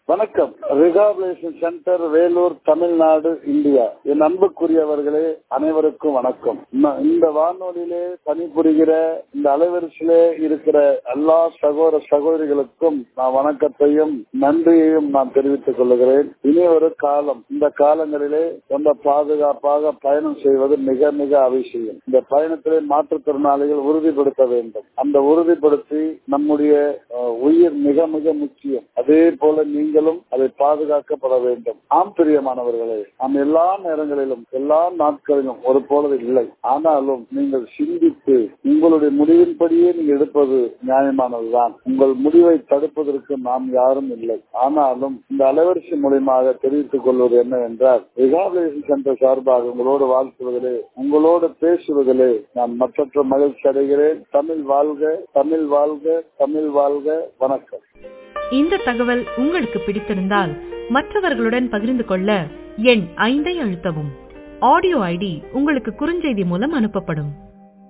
வணக்கம் rehabilitation centre Vellore Tamil Nadu India என் அன்புக்குரியவர்களே அனைவருக்கும் வணக்கம் ம- இந்த வானொலியிலே பணிபுரிகிற இந்த அலைவரிசையிலே இருக்கிற எல்லா சகோதர சகோதரிகளுக்கும் நான் வணக்கத்தையும் நன்றியையும் நான் தெரிவித்துக் கொள்கிறேன் இனி ஒரு காலம் இந்த காலங்களிலே ரொம்ப பாதுகாப்பாக பயணம் செய்வது மிக மிக அவசியம் இந்த பயணத்திலே மாற்றுத்திறனாளிகள் உறுதிப்படுத்த வேண்டும் அந்த உறுதிப்படுத்தி நம்முடைய அஹ், உயிர் மிக மிக முக்கியம் அதே போல நீங்களும் அதை பாதுகாக்கப்பட வேண்டும் ஆம் பிரியமானவர்களே நாம் எல்லா நேரங்களிலும் எல்லா நாட்களிலும் ஒரு போலது இல்லை ஆனாலும் நீங்கள் சிந்தித்து உங்களுடைய முடிவின்படியே நீங்கள் எடுப்பது நியாயமானதுதான் உங்கள் முடிவை தடுப்பதற்கு நாம் யாரும் இல்லை ஆனாலும் இந்த அலைவரிசை மூலியமாக தெரிவித்துக் கொள்வது என்னவென்றால் ரிகாபிலேஷன் சென்டர் சார்பாக உங்களோடு வாழ்த்துவதிலே உங்களோடு பேசுவதிலே நான் மற்றற்ற மகிழ்ச்சி அடைகிறேன் தமிழ் வாழ்க தமிழ் வாழ்க தமிழ் வாழ்க வணக்கம் இந்த தகவல் உங்களுக்கு பிடித்திருந்தால் மற்றவர்களுடன் பகிர்ந்து கொள்ள எண் ஐந்தை அழுத்தவும் ஆடியோ ஐடி உங்களுக்கு குறுஞ்செய்தி மூலம் அனுப்பப்படும்